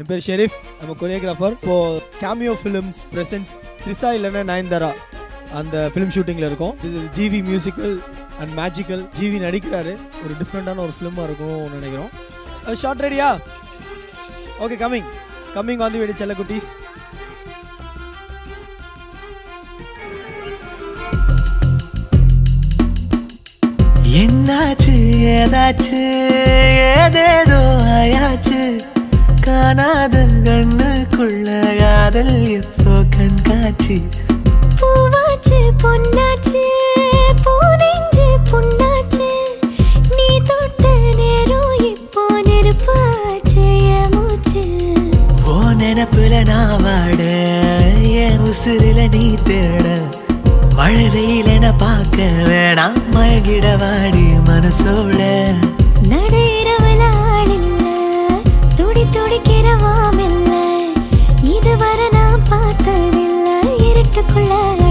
என் பேர் ஷெரீஃப் நம்ம கொரியோகிராஃபர் இப்போ கேமியோ ஃபிலிம்ஸ் பிரசன்ஸ் த்ரிசா இல்லைன்னா நயன்தாரா அந்த ஃபிலிம் ஷூட்டிங்கில் இருக்கும் this is GV musical and magical GV நடிக்கிறாரு ஒரு டிஃப்ரெண்ட்டான ஒரு ஃபிலிமாக இருக்கும்னு நினைக்கிறோம் ஷார்ட் ரெடியா ஓகே கம்மிங் கம்மிங் வந்து வீடு செல்ல குட்டீஸ் என்னாச்சு ஏதாச்சு ஏதேதோ ஆயாச்சு காணாத கண்ணுக்குள்ள காதல் இப்போ கண்காட்சி பூவாச்சு பொன்னாச்சு பூனெஞ்சு புண்ணாச்சு நீ தொட்ட நேரம் இப்போ நெருப்பாச்சு என் மூச்சு ஓ நினப்புல நான் வாட என் உசுரில நீ தேட மழை வெயிலென பார்க்க வேணாம் மயங்கிட வாடி மனசோட நடையிறவல ஆளில்ல துடி துடிக்கிறவாம் இல்ல இதுவரை நான் பார்த்ததில்ல இருட்டுக்குள்ள